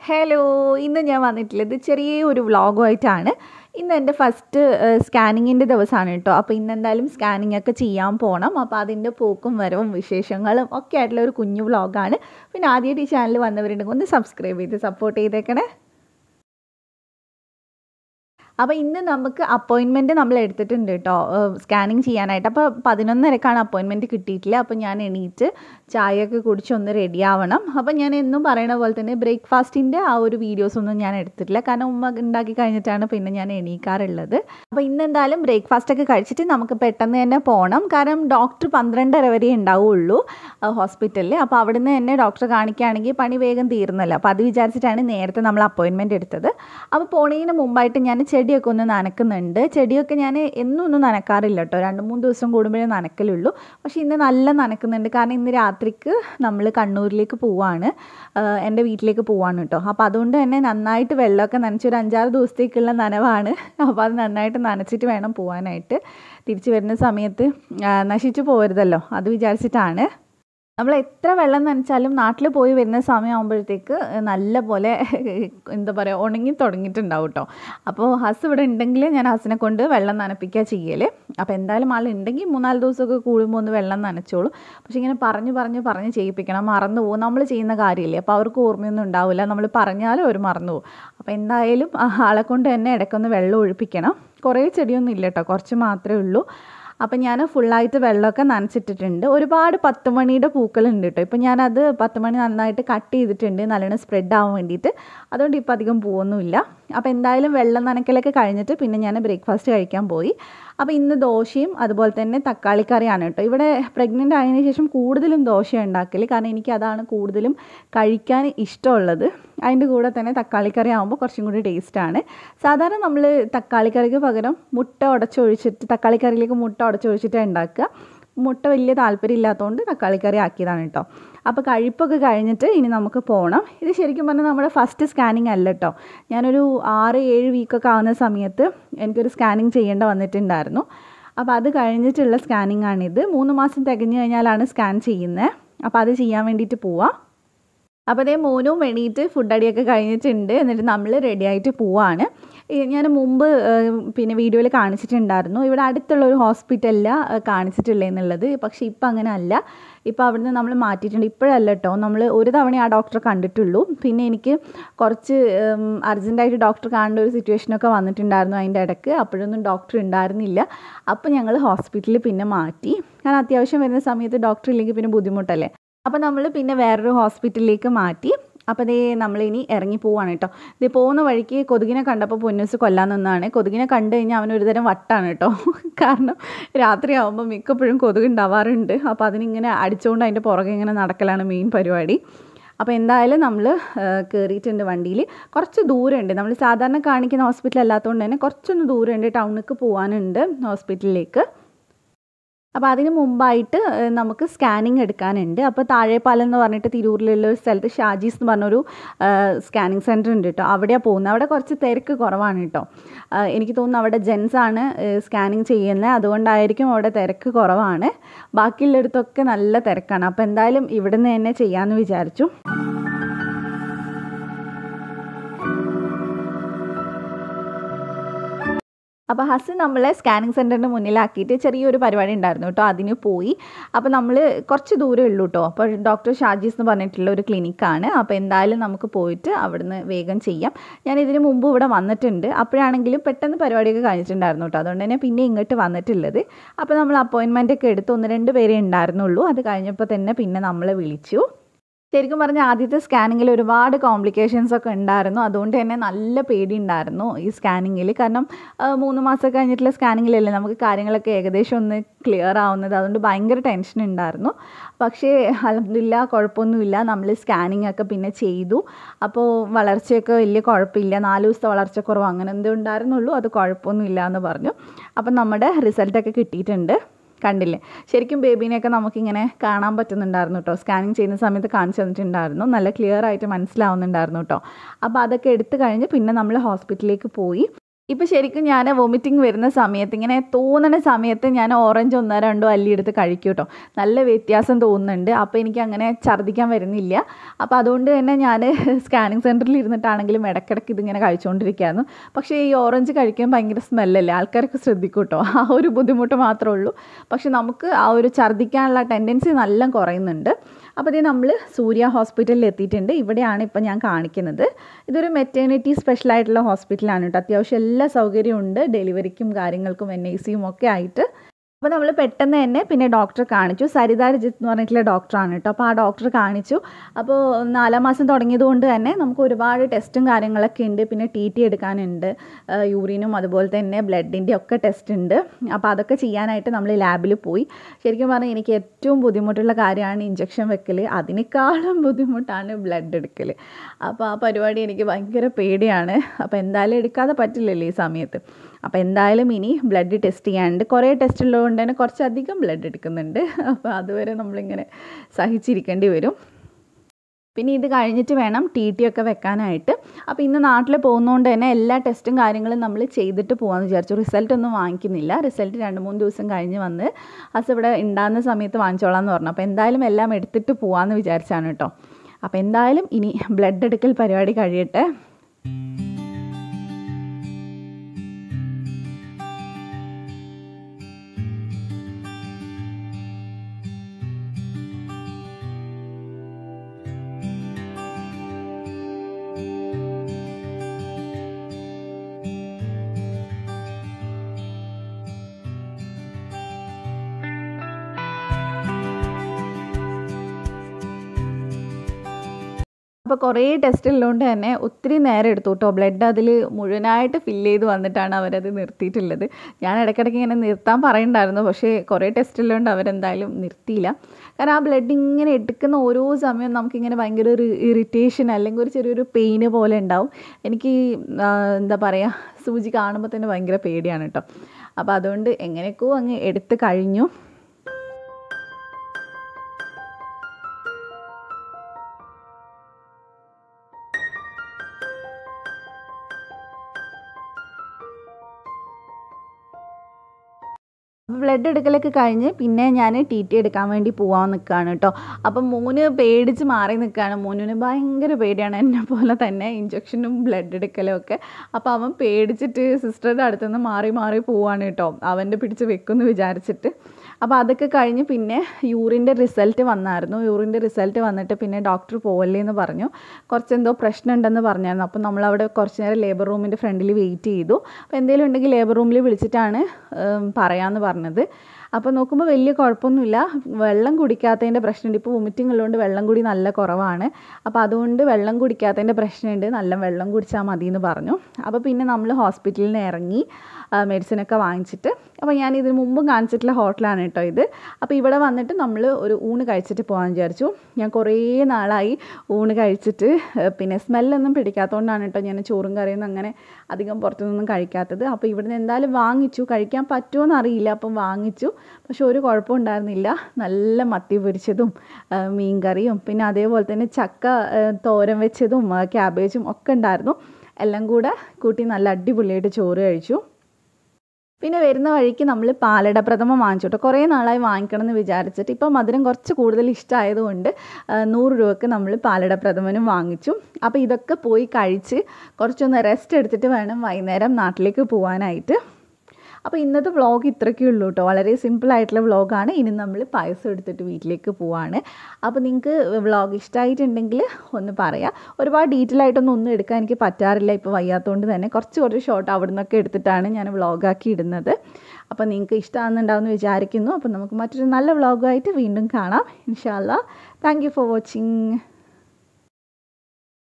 hello ഇന്ന് ഞാൻ വന്നിട്ടുള്ളത് ചെറിയ ഒരു വ്ളോഗുമായിട്ടാണ് ഇന്ന് എൻ്റെ ഫസ്റ്റ് സ്കാനിങ്ങിൻ്റെ ദിവസമാണ് കേട്ടോ അപ്പോൾ ഇന്ന് എന്തായാലും സ്കാനിങ് ഒക്കെ ചെയ്യാൻ പോകണം അപ്പോൾ അതിൻ്റെ പോക്കും വരവും വിശേഷങ്ങളും ഒക്കെ ആയിട്ടുള്ള ഒരു കുഞ്ഞു വ്ളോഗാണ് പിന്നെ ആദ്യമായിട്ട് ഈ ചാനൽ വന്നവരുണ്ടെങ്കിൽ ഒന്ന് സബ്സ്ക്രൈബ് ചെയ്ത് സപ്പോർട്ട് ചെയ്തേക്കണേ അപ്പോൾ ഇന്ന് നമുക്ക് അപ്പോയിൻമെൻറ്റ് നമ്മൾ എടുത്തിട്ടുണ്ട് കേട്ടോ സ്കാനിങ് ചെയ്യാനായിട്ട് അപ്പോൾ പതിനൊന്നരക്കാണ് അപ്പോയിൻമെൻറ്റ് കിട്ടിയിട്ടില്ല അപ്പോൾ ഞാൻ എണീറ്റ് ചായയൊക്കെ കുടിച്ച് ഒന്ന് റെഡി ആവണം അപ്പോൾ ഞാൻ എന്നും പറയണ പോലെ തന്നെ ബ്രേക്ക്ഫാസ്റ്റിൻ്റെ ആ ഒരു വീഡിയോസ് ഒന്നും ഞാൻ എടുത്തിട്ടില്ല കാരണം ഉമ്മ ഉണ്ടാക്കി കഴിഞ്ഞിട്ടാണ് പിന്നെ ഞാൻ എണീക്കാറുള്ളത് അപ്പോൾ ഇന്ന് എന്തായാലും ബ്രേക്ക്ഫാസ്റ്റ് ഒക്കെ കഴിച്ചിട്ട് നമുക്ക് പെട്ടെന്ന് തന്നെ പോകണം കാരണം ഡോക്ടർ പന്ത്രണ്ടര വരെ ഉണ്ടാവുള്ളൂ ഹോസ്പിറ്റലിൽ അപ്പോൾ അവിടുന്ന് തന്നെ ഡോക്ടറെ കാണിക്കുകയാണെങ്കിൽ പണി വേഗം തീർന്നല്ലോ അപ്പോൾ അത് വിചാരിച്ചിട്ടാണ് നേരത്തെ നമ്മൾ അപ്പോയിൻമെൻറ്റ് എടുത്തത് അപ്പോൾ പോണതിന് മുമ്പായിട്ട് ഞാൻ ചെടിയൊക്കെ ഒന്ന് നനക്കുന്നുണ്ട് ചെടിയൊക്കെ ഞാൻ എന്നും ഒന്നും നനക്കാറില്ല കേട്ടോ രണ്ട് മൂന്ന് ദിവസം കൂടുമ്പോഴേ നനക്കലുള്ളൂ പക്ഷേ ഇന്ന് നല്ല നനക്കുന്നുണ്ട് കാരണം ഇന്ന് രാത്രിക്ക് നമ്മൾ കണ്ണൂരിലേക്ക് പോവാണ് എൻ്റെ വീട്ടിലേക്ക് പോവാണ് കേട്ടോ അപ്പോൾ അതുകൊണ്ട് തന്നെ നന്നായിട്ട് വെള്ളമൊക്കെ നനച്ച് ഒരു അഞ്ചാറ് ദിവസത്തേക്കുള്ള നനവാണ് അപ്പോൾ അത് നന്നായിട്ട് നനച്ചിട്ട് വേണം പോകാനായിട്ട് തിരിച്ചു വരുന്ന സമയത്ത് നശിച്ചു പോകരുതല്ലോ അത് വിചാരിച്ചിട്ടാണ് നമ്മൾ എത്ര വെള്ളം നനച്ചാലും നാട്ടിൽ പോയി വരുന്ന സമയമാകുമ്പോഴത്തേക്ക് നല്ല പോലെ എന്താ പറയുക ഉണങ്ങി തുടങ്ങിയിട്ടുണ്ടാവും കേട്ടോ അപ്പോൾ ഹസ് ഇവിടെ ഉണ്ടെങ്കിൽ ഞാൻ ഹസിനെ കൊണ്ട് വെള്ളം നനപ്പിക്കുക ചെയ്യൽ അപ്പോൾ എന്തായാലും ആൾ ഉണ്ടെങ്കിൽ മൂന്നാല് ദിവസമൊക്കെ കൂടുമ്പോൾ ഒന്ന് വെള്ളം നനച്ചോളൂ പക്ഷേ ഇങ്ങനെ പറഞ്ഞു പറഞ്ഞ് പറഞ്ഞ് ചെയ്യിപ്പിക്കണം മറന്നു പോകും നമ്മൾ ചെയ്യുന്ന കാര്യമില്ലേ അപ്പോൾ അവർക്ക് ഓർമ്മയൊന്നും ഉണ്ടാവില്ല നമ്മൾ പറഞ്ഞാലും അവർ മറന്നു പോകും അപ്പോൾ എന്തായാലും ആളെ കൊണ്ട് തന്നെ ഇടയ്ക്കൊന്ന് വെള്ളം ഒഴിപ്പിക്കണം കുറേ ചെടിയൊന്നും ഇല്ല കേട്ടോ കുറച്ച് മാത്രമേ ഉള്ളൂ അപ്പം ഞാൻ ഫുള്ളായിട്ട് വെള്ളമൊക്കെ നനച്ചിട്ടിട്ടുണ്ട് ഒരുപാട് പത്ത് മണിയുടെ പൂക്കളുണ്ട് കേട്ടോ ഇപ്പം ഞാനത് പത്ത് മണി നന്നായിട്ട് കട്ട് ചെയ്തിട്ടുണ്ട് നല്ലോണം സ്പ്രെഡ് ആവാൻ വേണ്ടിയിട്ട് അതുകൊണ്ട് ഇപ്പം അധികം പൂവൊന്നുമില്ല അപ്പോൾ എന്തായാലും വെള്ളം നനക്കലൊക്കെ കഴിഞ്ഞിട്ട് പിന്നെ ഞാൻ ബ്രേക്ക്ഫാസ്റ്റ് കഴിക്കാൻ പോയി അപ്പോൾ ഇന്ന് ദോശയും അതുപോലെ തന്നെ തക്കാളി കറിയാണ് കേട്ടോ ഇവിടെ പ്രഗ്നൻ്റ് ആയതിനു ശേഷം കൂടുതലും ദോശ ഉണ്ടാക്കൽ കാരണം എനിക്ക് അതാണ് കൂടുതലും കഴിക്കാൻ ഇഷ്ടമുള്ളത് അതിൻ്റെ കൂടെ തന്നെ തക്കാളി കറി ആകുമ്പോൾ കുറച്ചും കൂടി ടേസ്റ്റാണ് സാധാരണ നമ്മൾ തക്കാളി കറിക്ക് പകരം മുട്ട ഉടച്ചൊഴിച്ചിട്ട് തക്കാളി കറിയിലേക്ക് മുട്ട ഉടച്ചൊഴിച്ചിട്ട് ഉണ്ടാക്കുക മുട്ട വലിയ താല്പര്യം ഇല്ലാത്തതുകൊണ്ട് തക്കാളി കറി ആക്കിയതാണ് കേട്ടോ അപ്പോൾ കഴിപ്പൊക്കെ കഴിഞ്ഞിട്ട് ഇനി നമുക്ക് പോകണം ഇത് ശരിക്കും പറഞ്ഞാൽ നമ്മുടെ ഫസ്റ്റ് സ്കാനിങ് അല്ല കേട്ടോ ഞാനൊരു ആറ് ഏഴ് വീക്കൊക്കെ ആവുന്ന സമയത്ത് എനിക്കൊരു സ്കാനിങ് ചെയ്യേണ്ട വന്നിട്ടുണ്ടായിരുന്നു അപ്പോൾ അത് കഴിഞ്ഞിട്ടുള്ള സ്കാനിങ് ആണിത് മൂന്ന് മാസം തികഞ്ഞു കഴിഞ്ഞാലാണ് സ്കാൻ ചെയ്യുന്നത് അപ്പോൾ അത് ചെയ്യാൻ വേണ്ടിയിട്ട് പോവാം അപ്പോൾ അതേ മോനും എണീറ്റ് ഫുഡ് അടിയൊക്കെ കഴിഞ്ഞിട്ടുണ്ട് എന്നിട്ട് നമ്മൾ റെഡി ആയിട്ട് പോവാണ് ഞാൻ മുമ്പ് പിന്നെ വീഡിയോയിൽ കാണിച്ചിട്ടുണ്ടായിരുന്നു ഇവിടെ അടുത്തുള്ള ഒരു ഹോസ്പിറ്റലിലാണ് കാണിച്ചിട്ടുള്ളതെന്നുള്ളത് പക്ഷേ ഇപ്പം അങ്ങനെ അല്ല ഇപ്പോൾ അവിടുന്ന് നമ്മൾ മാറ്റിയിട്ടുണ്ട് ഇപ്പോഴല്ല കേട്ടോ നമ്മൾ ഒരു തവണ ആ ഡോക്ടറെ കണ്ടിട്ടുള്ളൂ പിന്നെ എനിക്ക് കുറച്ച് അർജൻറ്റായിട്ട് ഡോക്ടർ കാണേണ്ട ഒരു സിറ്റുവേഷനൊക്കെ വന്നിട്ടുണ്ടായിരുന്നു അതിൻ്റെ ഇടയ്ക്ക് അപ്പോഴൊന്നും ഡോക്ടർ ഉണ്ടായിരുന്നില്ല അപ്പോൾ ഞങ്ങൾ ഹോസ്പിറ്റലിൽ പിന്നെ മാറ്റി കാരണം അത്യാവശ്യം വരുന്ന സമയത്ത് ഡോക്ടർ ഇല്ലെങ്കിൽ പിന്നെ ബുദ്ധിമുട്ടല്ലേ അപ്പോൾ നമ്മൾ പിന്നെ വേറൊരു ഹോസ്പിറ്റലിലേക്ക് മാറ്റി അപ്പോൾ ദേ നമ്മളിനി ഇറങ്ങി പോവാണ് കേട്ടോ ഇത് പോകുന്ന വഴിക്ക് കൊതുകിനെ കണ്ടപ്പോൾ പൊന്നൂസ് കൊല്ലാൻ നിന്നാണ് കൊതുകിനെ കണ്ടു കഴിഞ്ഞാൽ അവൻ ഒരു തരം വട്ടാണ് കേട്ടോ കാരണം രാത്രി ആകുമ്പോൾ മിക്കപ്പോഴും കൊതുക് ഉണ്ടാവാറുണ്ട് അപ്പോൾ അതിനിങ്ങനെ അടിച്ചുകൊണ്ട് അതിൻ്റെ പുറകെ ഇങ്ങനെ നടക്കലാണ് മെയിൻ പരിപാടി അപ്പോൾ എന്തായാലും നമ്മൾ കയറിയിട്ടുണ്ട് വണ്ടിയിൽ കുറച്ച് ദൂരമുണ്ട് നമ്മൾ സാധാരണ കാണിക്കുന്ന ഹോസ്പിറ്റൽ അല്ലാത്തതുകൊണ്ട് തന്നെ കുറച്ചൊന്ന് ദൂരമുണ്ട് ടൗണിലേക്ക് പോകാനുണ്ട് ഹോസ്പിറ്റലിലേക്ക് അപ്പോൾ അതിന് മുമ്പായിട്ട് നമുക്ക് സ്കാനിങ് എടുക്കാനുണ്ട് അപ്പോൾ താഴെപ്പാലം എന്ന് പറഞ്ഞിട്ട് തിരൂരിലുള്ള ഒരു സ്ഥലത്ത് ഷാജീസ് എന്ന് പറഞ്ഞൊരു സ്കാനിങ് സെൻറ്റർ ഉണ്ട് കേട്ടോ അവിടെയാണ് പോകുന്നത് അവിടെ കുറച്ച് തിരക്ക് കുറവാണ് കേട്ടോ എനിക്ക് തോന്നുന്നു അവിടെ ജെൻസാണ് സ്കാനിങ് ചെയ്യുന്നത് അതുകൊണ്ടായിരിക്കും അവിടെ തിരക്ക് കുറവാണ് ബാക്കിയുള്ളിടത്തൊക്കെ നല്ല തിരക്കാണ് അപ്പോൾ എന്തായാലും ഇവിടുന്ന് തന്നെ ചെയ്യാമെന്ന് വിചാരിച്ചു അപ്പോൾ ഹസ് നമ്മളെ സ്കാനിങ് സെൻറ്ററിന് മുന്നിലാക്കിയിട്ട് ചെറിയൊരു പരിപാടി ഉണ്ടായിരുന്നു കേട്ടോ അതിന് പോയി അപ്പോൾ നമ്മൾ കുറച്ച് ദൂരമേ ഉള്ളൂ കേട്ടോ അപ്പോൾ ഡോക്ടർ ഷാജീസ് എന്ന് പറഞ്ഞിട്ടുള്ള ഒരു ക്ലിനിക്കാണ് അപ്പോൾ എന്തായാലും നമുക്ക് പോയിട്ട് അവിടുന്ന് വേഗം ചെയ്യാം ഞാൻ ഇതിന് മുമ്പ് ഇവിടെ വന്നിട്ടുണ്ട് അപ്പോഴാണെങ്കിലും പെട്ടെന്ന് പരിപാടിയൊക്കെ കഴിഞ്ഞിട്ടുണ്ടായിരുന്നു കേട്ടോ അതുകൊണ്ട് തന്നെ പിന്നെ ഇങ്ങോട്ട് വന്നിട്ടുള്ളത് അപ്പോൾ നമ്മൾ അപ്പോയിൻമെൻ്റ് ഒക്കെ എടുത്ത് ഒന്ന് രണ്ട് പേരേ ഉണ്ടായിരുന്നുള്ളൂ അത് കഴിഞ്ഞപ്പോൾ തന്നെ പിന്നെ നമ്മളെ വിളിച്ചു ശരിക്കും പറഞ്ഞാൽ ആദ്യത്തെ സ്കാനിങ്ങിൽ ഒരുപാട് കോംപ്ലിക്കേഷൻസ് ഒക്കെ ഉണ്ടായിരുന്നു അതുകൊണ്ട് തന്നെ നല്ല പേടി ഉണ്ടായിരുന്നു ഈ സ്കാനിങ്ങിൽ കാരണം മൂന്ന് മാസം കഴിഞ്ഞിട്ടുള്ള സ്കാനിങ്ങിലല്ലേ നമുക്ക് കാര്യങ്ങളൊക്കെ ഏകദേശം ഒന്ന് ക്ലിയർ ആവുന്നത് അതുകൊണ്ട് ഭയങ്കര ടെൻഷൻ ഉണ്ടായിരുന്നു പക്ഷേ അലഹമില്ല കുഴപ്പമൊന്നുമില്ല നമ്മൾ സ്കാനിങ് ഒക്കെ പിന്നെ ചെയ്തു അപ്പോൾ വളർച്ചയൊക്കെ വലിയ കുഴപ്പമില്ല നാല് ദിവസത്തെ വളർച്ചക്കുറവ് അങ്ങനെ എന്തോ ഉണ്ടായിരുന്നുള്ളൂ അത് കുഴപ്പമൊന്നുമില്ല എന്ന് പറഞ്ഞു അപ്പം നമ്മുടെ റിസൾട്ടൊക്കെ കിട്ടിയിട്ടുണ്ട് കണ്ടില്ലേ ശരിക്കും ബേബീനെയൊക്കെ നമുക്കിങ്ങനെ കാണാൻ പറ്റുന്നുണ്ടായിരുന്നു കേട്ടോ സ്കാനിങ് ചെയ്യുന്ന സമയത്ത് കാണിച്ചു തന്നിട്ടുണ്ടായിരുന്നു നല്ല ക്ലിയർ ആയിട്ട് മനസ്സിലാവുന്നുണ്ടായിരുന്നു കേട്ടോ അപ്പോൾ അതൊക്കെ എടുത്തു കഴിഞ്ഞ് പിന്നെ നമ്മൾ ഹോസ്പിറ്റലിലേക്ക് പോയി ഇപ്പോൾ ശരിക്കും ഞാൻ വൊമിറ്റിംഗ് വരുന്ന സമയത്ത് ഇങ്ങനെ തോന്നുന്ന സമയത്ത് ഞാൻ ഓറഞ്ച് ഒന്നോ രണ്ടോ അല്ലി എടുത്ത് കഴിക്കും കേട്ടോ നല്ല വ്യത്യാസം തോന്നുന്നുണ്ട് അപ്പോൾ എനിക്ക് അങ്ങനെ ഛർദ്ദിക്കാൻ വരുന്നില്ല അപ്പോൾ അതുകൊണ്ട് തന്നെ ഞാൻ സ്കാനിങ് സെൻറ്ററിൽ ഇരുന്നിട്ടാണെങ്കിലും ഇടയ്ക്കിടയ്ക്ക് ഇതിങ്ങനെ കഴിച്ചുകൊണ്ടിരിക്കുകയായിരുന്നു പക്ഷേ ഈ ഓറഞ്ച് കഴിക്കാൻ ഭയങ്കര സ്മെല്ലല്ലേ ആൾക്കാരൊക്കെ ശ്രദ്ധിക്കും കേട്ടോ ആ ഒരു ബുദ്ധിമുട്ട് മാത്രമേ ഉള്ളൂ പക്ഷെ നമുക്ക് ആ ഒരു ഛർദ്ദിക്കാനുള്ള ടെൻഡൻസി നല്ല കുറയുന്നുണ്ട് അപ്പോൾ ഇത് നമ്മൾ സൂര്യ ഹോസ്പിറ്റലിൽ എത്തിയിട്ടുണ്ട് ഇവിടെയാണ് ഇപ്പോൾ ഞാൻ കാണിക്കുന്നത് ഇതൊരു മെറ്റേണിറ്റി സ്പെഷ്യൽ ആയിട്ടുള്ള ഹോസ്പിറ്റലാണ് കേട്ടോ അത്യാവശ്യം എല്ലാ സൗകര്യവും ഉണ്ട് ഡെലിവറിക്കും കാര്യങ്ങൾക്കും എൻ ഐ സിയും ഒക്കെ ആയിട്ട് അപ്പോൾ നമ്മൾ പെട്ടെന്ന് തന്നെ പിന്നെ ഡോക്ടറെ കാണിച്ചു സരിത രജിത്ത് എന്ന് പറഞ്ഞിട്ടുള്ള ഡോക്ടറാണ് കേട്ടോ അപ്പോൾ ആ ഡോക്ടറെ കാണിച്ചു അപ്പോൾ നാലാം മാസം തുടങ്ങിയത് കൊണ്ട് തന്നെ നമുക്ക് ഒരുപാട് ടെസ്റ്റും കാര്യങ്ങളൊക്കെ ഉണ്ട് പിന്നെ ടി ടി എടുക്കാനുണ്ട് യൂറിനും അതുപോലെ തന്നെ ബ്ലഡിൻ്റെ ഒക്കെ ടെസ്റ്റ് ഉണ്ട് അപ്പോൾ അതൊക്കെ ചെയ്യാനായിട്ട് നമ്മൾ ലാബിൽ പോയി ശരിക്കും പറഞ്ഞാൽ എനിക്ക് ഏറ്റവും ബുദ്ധിമുട്ടുള്ള കാര്യമാണ് ഇഞ്ചക്ഷൻ വെക്കൽ അതിനേക്കാളും ബുദ്ധിമുട്ടാണ് ബ്ലഡ് എടുക്കൽ അപ്പോൾ ആ പരിപാടി എനിക്ക് ഭയങ്കര പേടിയാണ് അപ്പോൾ എന്തായാലും എടുക്കാതെ പറ്റില്ലല്ലോ ഈ സമയത്ത് അപ്പോൾ എന്തായാലും ഇനി ബ്ലഡ് ടെസ്റ്റ് ചെയ്യാനുണ്ട് കുറേ ടെസ്റ്റ് ഉള്ളതുകൊണ്ട് തന്നെ കുറച്ചധികം ബ്ലഡ് എടുക്കുന്നുണ്ട് അപ്പോൾ അതുവരെ നമ്മളിങ്ങനെ സഹിച്ചിരിക്കേണ്ടി വരും പിന്നെ ഇത് കഴിഞ്ഞിട്ട് വേണം ടി ടി ഒക്കെ വെക്കാനായിട്ട് അപ്പോൾ ഇന്ന് നാട്ടിൽ പോകുന്നതുകൊണ്ട് തന്നെ എല്ലാ ടെസ്റ്റും കാര്യങ്ങളും നമ്മൾ ചെയ്തിട്ട് പോകാമെന്ന് വിചാരിച്ചു റിസൾട്ട് ഒന്നും വാങ്ങിക്കുന്നില്ല റിസൾട്ട് രണ്ട് മൂന്ന് ദിവസം കഴിഞ്ഞ് വന്ന് അസ് ഇവിടെ ഉണ്ടാകുന്ന സമയത്ത് വാങ്ങിച്ചോളാം എന്ന് പറഞ്ഞു അപ്പോൾ എന്തായാലും എല്ലാം എടുത്തിട്ട് പോകാമെന്ന് വിചാരിച്ചാണ് കേട്ടോ അപ്പോൾ എന്തായാലും ഇനി ബ്ലഡ് എടുക്കൽ പരിപാടി കഴിയട്ടെ അപ്പോൾ കുറേ ടെസ്റ്റ് ഉള്ളതുകൊണ്ട് തന്നെ ഒത്തിരി നേരം എടുത്തു കേട്ടോ ബ്ലഡ് അതിൽ മുഴുവനായിട്ട് ഫില്ല് ചെയ്ത് വന്നിട്ടാണ് അവരത് നിർത്തിയിട്ടുള്ളത് ഞാൻ ഇടയ്ക്കിടയ്ക്ക് ഇങ്ങനെ നിർത്താൻ പറയുന്നുണ്ടായിരുന്നു പക്ഷേ കുറേ ടെസ്റ്റ് ഉള്ളതുകൊണ്ട് അവരെന്തായാലും നിർത്തിയില്ല കാരണം ആ ബ്ലഡ് ഇങ്ങനെ എടുക്കുന്ന ഓരോ സമയം നമുക്കിങ്ങനെ ഭയങ്കര ഒരു ഇറിറ്റേഷൻ അല്ലെങ്കിൽ ഒരു ചെറിയൊരു പെയിന് പോലെ ഉണ്ടാവും എനിക്ക് എന്താ പറയുക സൂചി കാണുമ്പോൾ തന്നെ ഭയങ്കര പേടിയാണ് കേട്ടോ അപ്പോൾ അതുകൊണ്ട് എങ്ങനെയൊക്കെയോ അങ്ങ് എടുത്ത് കഴിഞ്ഞു ബ്ലഡ് എടുക്കലൊക്കെ കഴിഞ്ഞ് പിന്നെ ഞാൻ ടി ടി എടുക്കാൻ വേണ്ടി പോകാൻ നിൽക്കുകയാണ് കേട്ടോ അപ്പം മോന് പേടിച്ച് മാറി നിൽക്കുകയാണ് മോനിന് ഭയങ്കര പേടിയാണ് എന്നെ പോലെ തന്നെ ഇഞ്ചക്ഷനും ബ്ലഡ് എടുക്കലും ഒക്കെ അപ്പോൾ അവൻ പേടിച്ചിട്ട് സിസ്റ്ററുടെ അടുത്തുനിന്ന് മാറി മാറി പോവാണ് കേട്ടോ അവൻ്റെ പിടിച്ച് വെക്കുമെന്ന് വിചാരിച്ചിട്ട് അപ്പോൾ അതൊക്കെ കഴിഞ്ഞ് പിന്നെ യൂറിൻ്റെ റിസൾട്ട് വന്നായിരുന്നു യൂറിൻ്റെ റിസൾട്ട് വന്നിട്ട് പിന്നെ ഡോക്ടർ പോവല്ലേ എന്ന് പറഞ്ഞു കുറച്ച് എന്തോ പ്രശ്നം ഉണ്ടെന്ന് പറഞ്ഞായിരുന്നു അപ്പോൾ നമ്മളവിടെ കുറച്ച് നേരം ലേബർ റൂമിൻ്റെ ഫ്രണ്ടിൽ വെയിറ്റ് ചെയ്തു അപ്പോൾ എന്തെങ്കിലും ഉണ്ടെങ്കിൽ ലേബർ റൂമിൽ വിളിച്ചിട്ടാണ് പറയാമെന്ന് പറഞ്ഞത് അപ്പോൾ നോക്കുമ്പോൾ വലിയ കുഴപ്പമൊന്നുമില്ല വെള്ളം കുടിക്കാത്തതിൻ്റെ പ്രശ്നമുണ്ട് ഇപ്പോൾ വൊമിറ്റിംഗ് ഉള്ളതുകൊണ്ട് വെള്ളം കൂടി നല്ല കുറവാണ് അപ്പോൾ അതുകൊണ്ട് വെള്ളം കുടിക്കാത്തതിൻ്റെ പ്രശ്നമുണ്ട് നല്ല വെള്ളം കുടിച്ചാൽ മതി എന്ന് പറഞ്ഞു അപ്പോൾ പിന്നെ നമ്മൾ ഹോസ്പിറ്റലിൽ നിന്ന് ഇറങ്ങി മെഡിസിനൊക്കെ വാങ്ങിച്ചിട്ട് അപ്പോൾ ഞാൻ ഇതിന് മുമ്പും കാണിച്ചിട്ടുള്ള ഹോട്ടലാണ് കേട്ടോ ഇത് അപ്പോൾ ഇവിടെ വന്നിട്ട് നമ്മൾ ഒരു ഊണ് കഴിച്ചിട്ട് പോകാൻ വിചാരിച്ചു ഞാൻ കുറേ നാളായി ഊണ് കഴിച്ചിട്ട് പിന്നെ സ്മെല്ലൊന്നും പിടിക്കാത്തതുകൊണ്ടാണ് കേട്ടോ ഞാൻ ചോറും കറിയൊന്നും അങ്ങനെ അധികം പുറത്തുനിന്നൊന്നും കഴിക്കാത്തത് അപ്പോൾ ഇവിടുന്ന് എന്തായാലും വാങ്ങിച്ചു കഴിക്കാൻ പറ്റുമോ അറിയില്ല അപ്പം വാങ്ങിച്ചു പക്ഷെ ഒരു കുഴപ്പം ഉണ്ടായിരുന്നില്ല നല്ല മത്തി പൊരിച്ചതും മീൻ കറിയും പിന്നെ അതേപോലെ തന്നെ ചക്ക തോരൻ വെച്ചതും ക്യാബേജും ഒക്കെ ഉണ്ടായിരുന്നു എല്ലാം കൂടെ കൂട്ടി നല്ല അടിപൊളിയായിട്ട് ചോറ് കഴിച്ചു പിന്നെ വരുന്ന വഴിക്ക് നമ്മൾ പാലട പ്രഥമ വാങ്ങിച്ചു കേട്ടോ കുറേ നാളായി വാങ്ങിക്കണം എന്ന് വിചാരിച്ചിട്ട് ഇപ്പോൾ മധുരം കുറച്ച് കൂടുതൽ ഇഷ്ടമായതുകൊണ്ട് നൂറ് രൂപക്ക് നമ്മൾ പാലട പ്രഥമനും വാങ്ങിച്ചു അപ്പോൾ ഇതൊക്കെ പോയി കഴിച്ച് കുറച്ചൊന്ന് റെസ്റ്റ് എടുത്തിട്ട് വേണം വൈകുന്നേരം നാട്ടിലേക്ക് പോകാനായിട്ട് അപ്പോൾ ഇന്നത്തെ വ്ളോഗ് ഇത്രയ്ക്കേ ഉള്ളൂ കേട്ടോ വളരെ സിമ്പിൾ ആയിട്ടുള്ള വ്ളോഗാണ് ഇനി നമ്മൾ പായസം എടുത്തിട്ട് വീട്ടിലേക്ക് പോവാണ് അപ്പോൾ നിങ്ങൾക്ക് വ്ളോഗ് ഇഷ്ടമായിട്ടുണ്ടെങ്കിൽ ഒന്ന് പറയാം ഒരുപാട് ഡീറ്റെയിൽ ആയിട്ടൊന്നും ഒന്നും എടുക്കാൻ എനിക്ക് പറ്റാറില്ല ഇപ്പോൾ വയ്യാത്തതുകൊണ്ട് തന്നെ കുറച്ച് കുറച്ച് ഷോർട്ട് അവിടെ നിന്നൊക്കെ എടുത്തിട്ടാണ് ഞാൻ വ്ളോഗാക്കി ഇടുന്നത് അപ്പോൾ നിങ്ങൾക്ക് ഇഷ്ടമാകുന്നുണ്ടാവുമെന്ന് വിചാരിക്കുന്നു അപ്പോൾ നമുക്ക് മറ്റൊരു നല്ല വ്ളോഗായിട്ട് വീണ്ടും കാണാം ഇൻഷാല്ല താങ്ക് യു ഫോർ വാച്ചിങ്